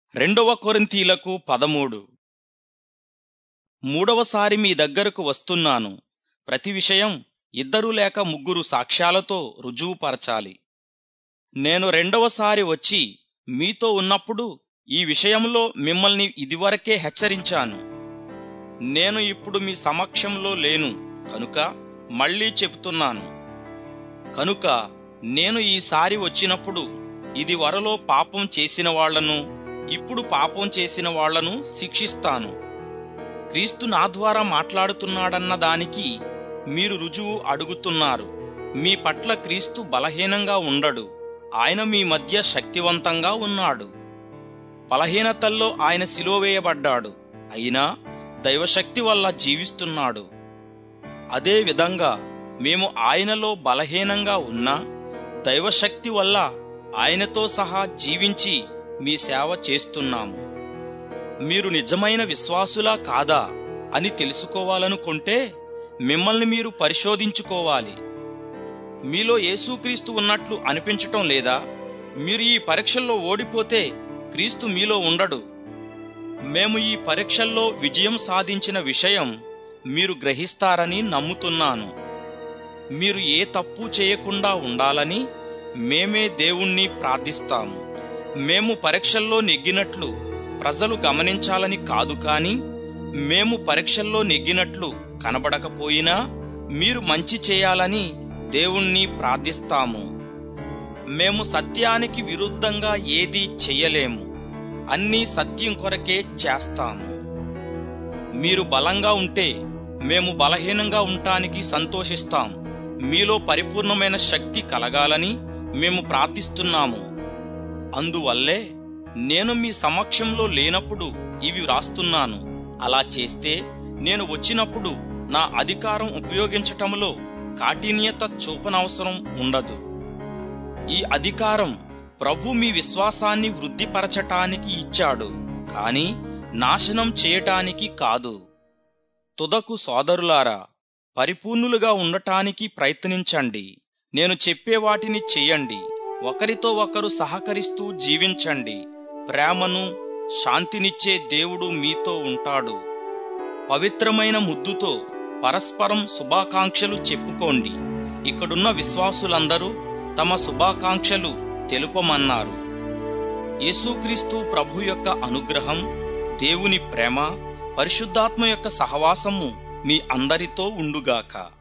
రెండవ కొరింథీలకు పదమూడు మూడవసారి మీ దగ్గరకు వస్తున్నాను ప్రతి విషయం ఇద్దరు లేక ముగ్గురు సాక్ష్యాలతో రుజువుపరచాలి నేను రెండవసారి వచ్చి మీతో ఉన్నప్పుడు ఈ విషయంలో మిమ్మల్ని ఇదివరకే హెచ్చరించాను నేను ఇప్పుడు మీ సమక్షంలో లేను కనుక మళ్ళీ చెప్తున్నాను కనుక నేను ఈసారి వచ్చినప్పుడు ఇది వరలో పాపం చేసిన వాళ్లను ఇప్పుడు పాపం చేసిన వాళ్లను శిక్షిస్తాను క్రీస్తు నా ద్వారా మాట్లాడుతున్నాడన్న దానికి మీరు రుజువు అడుగుతున్నారు మీ పట్ల క్రీస్తు బలహీనంగా ఉండడు ఆయన మీ మధ్య శక్తివంతంగా ఉన్నాడు బలహీనతల్లో ఆయన సిలువవేయబడ్డాడు అయినా దైవశక్తి వల్ల జీవిస్తున్నాడు అదే విధంగా మేము ఆయనలో బలహీనంగా ఉన్నా దైవశక్తి వల్ల ఆయనతో సహా జీవించి మీ సేవ చేస్తున్నాము మీరు నిజమైన విశ్వాసులా కాదా అని తెలుసుకోవాలనుకుంటే మిమ్మల్ని మీరు పరిశోధించుకోవాలి మీలో యేసుక్రీస్తు ఉన్నట్లు అనిపించటం లేదా మీరు ఈ పరీక్షల్లో ఓడిపోతే క్రీస్తు మీలో ఉండడు మేము ఈ పరీక్షల్లో విజయం సాధించిన విషయం మీరు గ్రహిస్తారని నమ్ముతున్నాను మీరు ఏ తప్పు చేయకుండా ఉండాలని మేమే దేవుణ్ణి ప్రార్థిస్తాము మేము పరీక్షల్లో నెగ్గినట్లు ప్రజలు గమనించాలని కాదు కాని మేము పరీక్షల్లో నెగ్గినట్లు కనబడకపోయినా మీరు మంచి చేయాలని దేవుణ్ణి ప్రార్థిస్తాము మేము సత్యానికి విరుద్ధంగా ఏదీ చెయ్యలేము అన్నీ సత్యం కొరకే చేస్తాము మీరు బలంగా ఉంటే మేము బలహీనంగా ఉండటానికి సంతోషిస్తాం మీలో పరిపూర్ణమైన శక్తి కలగాలని మేము ప్రార్థిస్తున్నాము అందువల్లే నేను మీ సమక్షంలో లేనప్పుడు ఇవి వ్రాస్తున్నాను అలా చేస్తే నేను వచ్చినప్పుడు నా అధికారం ఉపయోగించటంలో కాఠిన్యత చూపనవసరం ఉండదు ఈ అధికారం ప్రభు మీ విశ్వాసాన్ని వృద్ధిపరచటానికి ఇచ్చాడు కాని నాశనం చేయటానికి కాదు తుదకు సోదరులారా పరిపూర్ణులుగా ఉండటానికి ప్రయత్నించండి నేను చెప్పే వాటిని చెయ్యండి ఒకరితో ఒకరు సహకరిస్తూ జీవించండి ప్రేమను శాంతినిచ్చే దేవుడు మీతో ఉంటాడు పవిత్రమైన ముద్దుతో పరస్పరం శుభాకాంక్షలు చెప్పుకోండి ఇక్కడున్న విశ్వాసులందరూ తమ శుభాకాంక్షలు తెలుపమన్నారు యేసుక్రీస్తు ప్రభు యొక్క అనుగ్రహం దేవుని ప్రేమ పరిశుద్ధాత్మ యొక్క సహవాసము మీ అందరితో ఉండుగాక